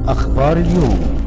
أخبار اليوم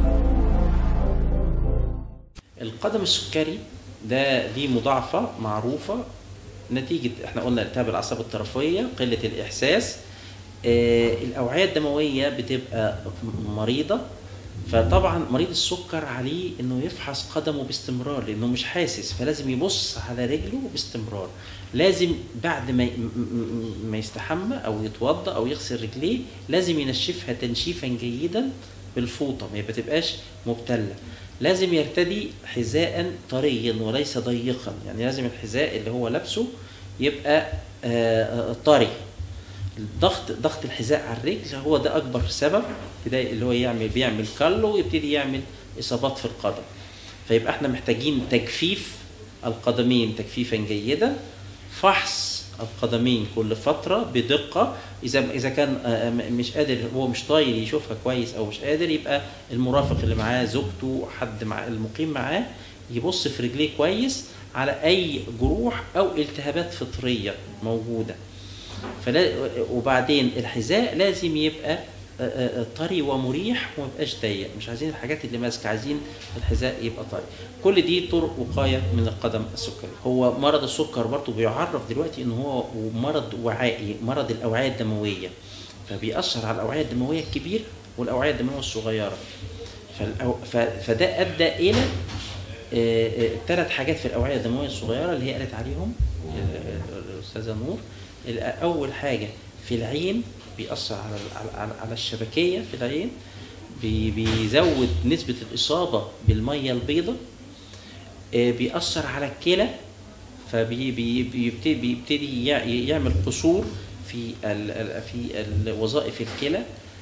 القدم السكري ده دي مضاعفة معروفة نتيجة احنا قلنا التهاب الأعصاب الطرفية قلة الإحساس آه الأوعية الدموية بتبقى مريضة فطبعا مريض السكر عليه انه يفحص قدمه باستمرار لانه مش حاسس فلازم يبص على رجله باستمرار لازم بعد ما ي- م- م- ما يستحمى او يتوضا او يغسل رجليه لازم ينشفها تنشيفا جيدا بالفوطه ما بتبقاش مبتله لازم يرتدي حذاء طريا وليس ضيقا يعني لازم الحذاء اللي هو لابسه يبقى آه، آه، طري الضغط ضغط الحذاء على الرجل هو ده اكبر سبب ابتدائي اللي هو يعمل بيعمل كالو ويبتدي يعمل اصابات في القدم فيبقى احنا محتاجين تجفيف القدمين تجفيفا جيدا فحص القدمين كل فتره بدقه اذا اذا كان آه، م- مش قادر هو مش طاير يشوفها كويس او مش قادر يبقى المرافق اللي معاه زوجته حد مع المقيم معاه يبص في رجليه كويس على اي جروح او التهابات فطريه موجوده فلا وبعدين الحذاء لازم يبقى آه، آه، طري ومريح وما يبقاش ضيق مش عايزين الحاجات اللي ماسكه عايزين الحذاء يبقى طري كل دي طرق وقايه من القدم السكري هو مرض السكر برضه بيعرف دلوقتي ان هو مرض وعائي مرض الاوعيه الدمويه فبيأثر على الاوعيه الدمويه الكبيره والاوعيه الدمويه الصغيره فالأو- ف- فده ادى الى ثلاث حاجات في الاوعيه الدمويه الصغيره اللي هي قالت عليهم آه، الاستاذه نور ال- اول حاجه في العين بيأثر على على- على, على الشبكيه في العين بي- بيزود نسبه الاصابه بالميه البيضاء آه، بيأثر على الكلى فبيبتدي بيبتدي يع- يعمل قصور في ال- ال- في ال- وظائف الكلى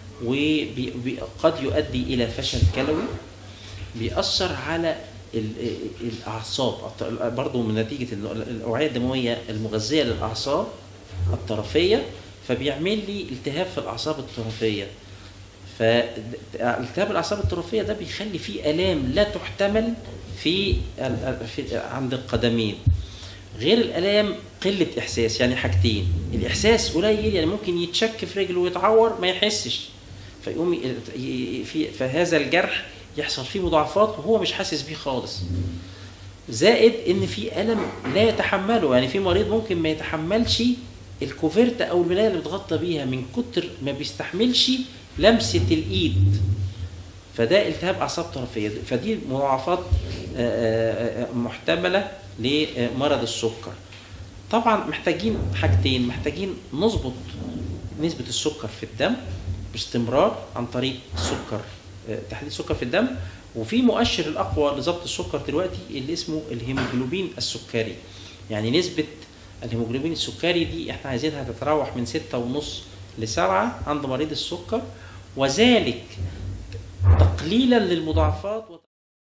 وقد يؤدي الى فشل كلوي بيأثر على ال- الاعصاب برضه من نتيجه إن الاوعيه الدمويه المغذيه للاعصاب الطرفيه فبيعمل لي التهاب في الاعصاب الطرفيه فالتهاب الاعصاب الطرفيه ده بيخلي فيه الام لا تحتمل في, ال- في عند القدمين غير الالام قله احساس يعني حاجتين الاحساس قليل يعني ممكن يتشك في رجله ويتعور ما يحسش فيقوم ي- ي- في فهذا الجرح يحصل فيه مضاعفات وهو مش حاسس بيه خالص زائد ان في الم لا يتحمله يعني في مريض ممكن ما يتحملش الكوفرت او الملايه اللي بتغطى بيها من كتر ما بيستحملش لمسه الايد فده التهاب اعصاب طرفيه فدي مضاعفات آه، آه، آه، محتمله لمرض السكر طبعا محتاجين حاجتين محتاجين نظبط نسبه السكر في الدم باستمرار عن طريق السكر آه، تحليل السكر في الدم وفي مؤشر الاقوى لضبط السكر دلوقتي اللي اسمه الهيموجلوبين السكري يعني نسبه الهيموجلوبين السكري دي احنا عايزينها تتراوح من ستة ونص لسبعة عند مريض السكر وذلك تقليلا للمضاعفات